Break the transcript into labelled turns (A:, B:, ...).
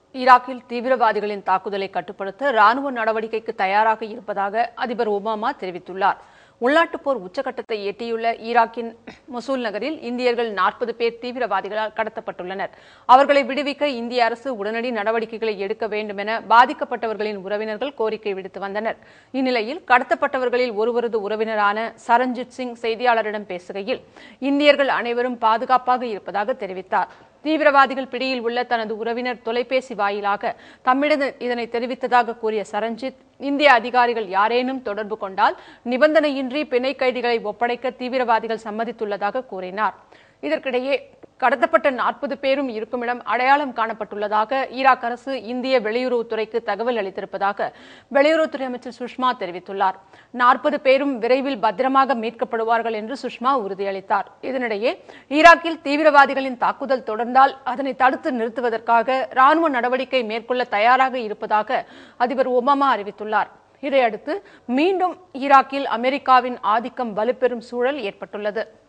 A: ஈராக்கில் தீவிரவாதிகளின் தாக்குதலை கட்டுப்படுத்த ராணுவ நடவடிக்கைக்கு தயாராக இருப்பதாக அதிபர் ஒபாமா தெரிவித்துள்ளார் உள்நாட்டுப் போர் உச்சகட்டத்தை எட்டியுள்ள ஈராக்கின் மொசூல் நகரில் இந்தியர்கள் நாற்பது பேர் தீவிரவாதிகளால் கடத்தப்பட்டுள்ளனர் அவர்களை விடுவிக்க இந்திய அரசு உடனடி நடவடிக்கைகளை எடுக்க வேண்டும் என பாதிக்கப்பட்டவர்களின் உறவினர்கள் கோரிக்கை விடுத்து வந்தனர் இந்நிலையில் கடத்தப்பட்டவர்களில் ஒருவரது உறவினரான சரண்ஜித் சிங் செய்தியாளரிடம் பேசுகையில் இந்தியர்கள் அனைவரும் பாதுகாப்பாக இருப்பதாக தெரிவித்தார் தீவிரவாதிகள் பிடியில் உள்ள தனது உறவினர் தொலைபேசி வாயிலாக தம்மிடம் இதனை தெரிவித்ததாக கூறிய சரண்ஜித் இந்திய அதிகாரிகள் யாரேனும் தொடர்பு கொண்டால் நிபந்தனையின்றி பிணை கைதிகளை ஒப்படைக்க தீவிரவாதிகள் சம்மதித்துள்ளதாக கூறினார் இதற்கிடையே கடத்தப்பட்ட நாற்பது பேரும் இருக்குமிடம் அடையாளம் காணப்பட்டுள்ளதாக ஈராக் அரசு இந்திய வெளியுறவுத்துறைக்கு தகவல் அளித்திருப்பதாக வெளியுறவுத்துறை அமைச்சர் சுஷ்மா தெரிவித்துள்ளார் நாற்பது பேரும் விரைவில் பத்திரமாக மீட்கப்படுவார்கள் என்று சுஷ்மா உறுதியளித்தார் இதனிடையே ஈராக்கில் தீவிரவாதிகளின் தாக்குதல் தொடர்ந்தால் அதனை தடுத்து நிறுத்துவதற்காக ராணுவ நடவடிக்கை மேற்கொள்ள தயாராக இருப்பதாக அதிபர் ஒபாமா அறிவித்துள்ளார் இதையடுத்து மீண்டும் ஈராக்கில் அமெரிக்காவின் ஆதிக்கம் வலுப்பெறும் சூழல் ஏற்பட்டுள்ளது